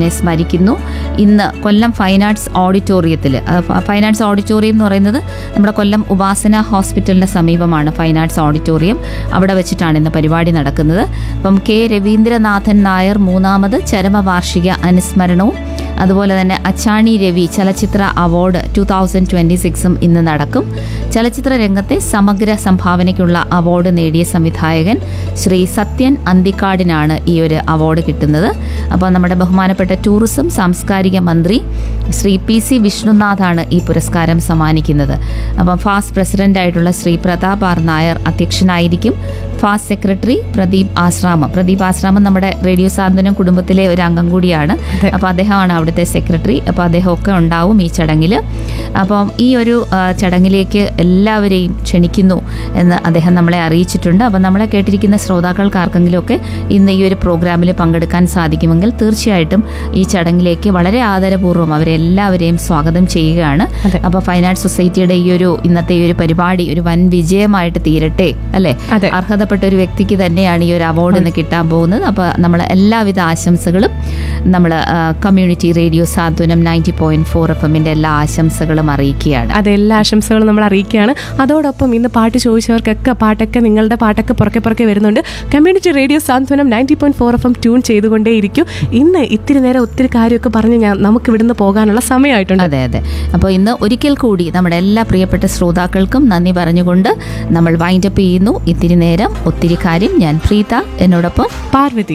അദ്ദേഹത്തിനെ സ്മരിക്കുന്നു ഇന്ന് കൊല്ലം ഫൈൻ ആർട്സ് ഓഡിറ്റോറിയത്തിൽ ഫൈൻ ആർട്സ് ഓഡിറ്റോറിയം എന്ന് പറയുന്നത് നമ്മുടെ കൊല്ലം ഉപാസന ഹോസ്പിറ്റലിന് സമീപമാണ് ഫൈൻ ആർട്സ് ഓഡിറ്റോറിയം അവിടെ വെച്ചിട്ടാണ് ഇന്ന് പരിപാടി നടക്കുന്നത് അപ്പം കെ രവീന്ദ്രനാഥൻ നായർ മൂന്നാമത് ചരമവാർഷിക അനുസ്മരണവും അതുപോലെ തന്നെ അച്ചാണി രവി ചലച്ചിത്ര അവാർഡ് ടു തൗസൻഡ് ട്വൻറ്റി സിക്സും ഇന്ന് നടക്കും ചലച്ചിത്ര രംഗത്തെ സമഗ്ര സംഭാവനയ്ക്കുള്ള അവാർഡ് നേടിയ സംവിധായകൻ ശ്രീ സത്യൻ അന്തിക്കാടിനാണ് ഈ ഒരു അവാർഡ് കിട്ടുന്നത് അപ്പോൾ നമ്മുടെ ബഹുമാനപ്പെട്ട ടൂറിസം സാംസ്കാരിക മന്ത്രി ശ്രീ പി സി വിഷ്ണുനാഥാണ് ഈ പുരസ്കാരം സമ്മാനിക്കുന്നത് അപ്പം ഫാസ്റ്റ് പ്രസിഡന്റായിട്ടുള്ള ശ്രീ പ്രതാപ് ആർ നായർ അധ്യക്ഷനായിരിക്കും ഫാസ്റ്റ് സെക്രട്ടറി പ്രദീപ് ആശ്രാമം പ്രദീപ് ആശ്രാമം നമ്മുടെ റേഡിയോ സാന്ത്വനം കുടുംബത്തിലെ ഒരു അംഗം കൂടിയാണ് അപ്പോൾ അദ്ദേഹമാണ് അവിടുത്തെ സെക്രട്ടറി അപ്പോൾ അദ്ദേഹമൊക്കെ ഉണ്ടാവും ഈ ചടങ്ങിൽ അപ്പം ഈ ഒരു ആ, ചടങ്ങിലേക്ക് എല്ലാവരെയും ക്ഷണിക്കുന്നു എന്ന് അദ്ദേഹം നമ്മളെ അറിയിച്ചിട്ടുണ്ട് അപ്പം നമ്മളെ കേട്ടിരിക്കുന്ന ശ്രോതാക്കൾക്ക് ആർക്കെങ്കിലുമൊക്കെ ഇന്ന് ഈ ഒരു പ്രോഗ്രാമിൽ പങ്കെടുക്കാൻ സാധിക്കുമെങ്കിൽ തീർച്ചയായിട്ടും ഈ ചടങ്ങിലേക്ക് വളരെ ആദരപൂർവ്വം അവരെ എല്ലാവരെയും സ്വാഗതം ചെയ്യുകയാണ് അതെ. അപ്പോൾ ഫൈൻ ആർട്സ് സൊസൈറ്റിയുടെ ഈ ഒരു ഇന്നത്തെ ഈ ഒരു പരിപാടി ഒരു വൻ വിജയമായിട്ട് തീരട്ടെ അല്ലേ അതെ. അർഹതപ്പെട്ട ഒരു വ്യക്തിക്ക് തന്നെയാണ് ഈ ഒരു അവാർഡ് ഇന്ന് കിട്ടാൻ പോകുന്നത് അപ്പോൾ നമ്മൾ എല്ലാവിധ ആശംസകളും നമ്മൾ community radio Santhwanam ninety point four F എമ്മിൻ്റെ എല്ലാ ആശംസകളും അറിയിക്കുകയാണ് അതെ എല്ലാ ആശംസകളും നമ്മൾ അറിയിക്കുകയാണ് അതോടൊപ്പം ഇന്ന് പാട്ട് ചോദിച്ചവർക്കൊക്കെ പാട്ടൊക്കെ നിങ്ങളുടെ പാട്ടൊക്കെ പുറകെ പുറകെ വരുന്നുണ്ട് community radio Santhwanam ninety point four F M tune ചെയ്തുകൊണ്ടേയിരിക്കും ഇന്ന് ഇത്തിരി നേരം ഒത്തിരി കാര്യമൊക്കെ പറഞ്ഞ് ഞാൻ നമുക്ക് ഇവിടുന്ന് പോകാനുള്ള സമയമായിട്ടുണ്ട് അതെ അതെ അപ്പോൾ ഇന്ന് ഒരിക്കൽ കൂടി നമ്മുടെ എല്ലാ പ്രിയപ്പെട്ട ശ്രോതാക്കൾക്കും നന്ദി പറഞ്ഞുകൊണ്ട് നമ്മൾ വൈൻഡപ്പ് ചെയ്യുന്നു ഇത്തിരി നേരം ഒത്തിരി കാര്യം ഞാൻ പ്രീത എന്നോടൊപ്പം പാർവതി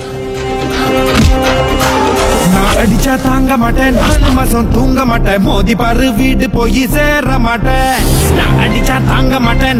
நான் அடிச்சா தாங்க மாட்டேன் நாலு மாசம் தூங்க மாட்டேன் மோதி பாரு வீடு போய் சேர மாட்டேன் நான் அடிச்சா தாங்க மாட்டேன்